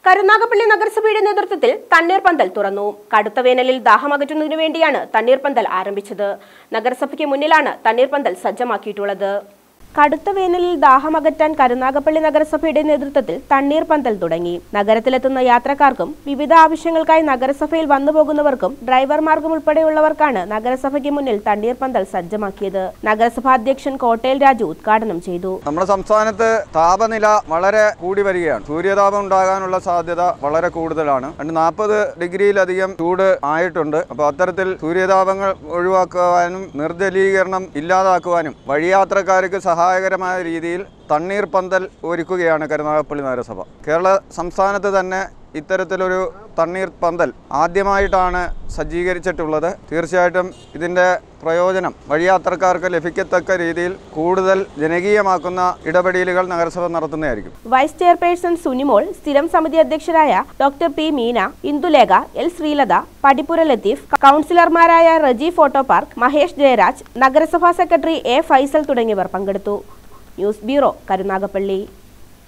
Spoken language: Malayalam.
കരുനാഗപ്പള്ളി നഗരസഭയുടെ നേതൃത്വത്തിൽ തണ്ണീർപന്തൽ തുറന്നു കടുത്ത വേനലിൽ ദാഹമകറ്റുന്നതിനു വേണ്ടിയാണ് തണ്ണീർപന്തൽ ആരംഭിച്ചത് നഗരസഭയ്ക്ക് മുന്നിലാണ് തണ്ണീർപന്തൽ സജ്ജമാക്കിയിട്ടുള്ളത് കടുത്ത വേനലിൽ ദാഹമകറ്റാൻ കരുനാഗപ്പള്ളി നഗരസഭയുടെ നേതൃത്വത്തിൽ തണ്ണീർപന്തൽ തുടങ്ങി നഗരത്തിലെത്തുന്ന യാത്രക്കാർക്കും വിവിധ ആവശ്യങ്ങൾക്കായി നഗരസഭയിൽ വന്നുപോകുന്നവർക്കും ഡ്രൈവർമാർക്കും ഉൾപ്പെടെയുള്ളവർക്കാണ് നഗരസഭയ്ക്ക് മുന്നിൽ തണ്ണീർപന്തൽ സജ്ജമാക്കിയത് നഗരസഭാ അധ്യക്ഷൻ കോട്ടയിൽ രാജു ഉദ്ഘാടനം ചെയ്തു നമ്മുടെ സംസ്ഥാനത്ത് താപനില വളരെ കൂടി വരികയാണ് സൂര്യതാപം ഉണ്ടാകാനുള്ള സാധ്യത വളരെ കൂടുതലാണ് രണ്ട് നാൽപ്പത് ഡിഗ്രിയിലധികം ചൂട് ആയിട്ടുണ്ട് അപ്പോൾ അത്തരത്തിൽ സൂര്യതാപങ്ങൾ ഒഴിവാക്കുവാനും നിർജ്ജലീകരണം ഇല്ലാതാക്കുവാനും വഴിയാത്രക്കാർക്ക് സഹായകരമായ രീതിയിൽ തണ്ണീർപന്തൽ ഒരുക്കുകയാണ് കരുനാഗപ്പള്ളി നഗരസഭ കേരള സംസ്ഥാനത്ത് തന്നെ ഇത്തരത്തിലൊരു തണ്ണീർ പന്തൽ ആദ്യമായിട്ടാണ് സജ്ജീകരിച്ചിട്ടുള്ളത് തീർച്ചയായിട്ടും ഇതിൻ്റെ പ്രയോജനം വഴിയാത്രക്കാർക്ക് ലഭിക്കത്തക്ക രീതിയിൽ കൂടുതൽ ജനകീയമാക്കുന്ന ഇടപെടലുകൾ നഗരസഭ നടത്തുന്നതായിരിക്കും വൈസ് ചെയർപേഴ്സൺ സുനിമോൾ സ്ഥിരം സമിതി അധ്യക്ഷരായ doctor P Meena Indulekha L Sreelatha Padippura Latheef കൗൺസിലർമാരായ റജി ഫോട്ടോ പാർക്ക് മഹേഷ് ജയരാജ് നഗരസഭാ സെക്രട്ടറി എ ഫൈസൽ തുടങ്ങിയവർ പങ്കെടുത്തു ന്യൂസ് ബ്യൂറോ കരുനാഗപ്പള്ളി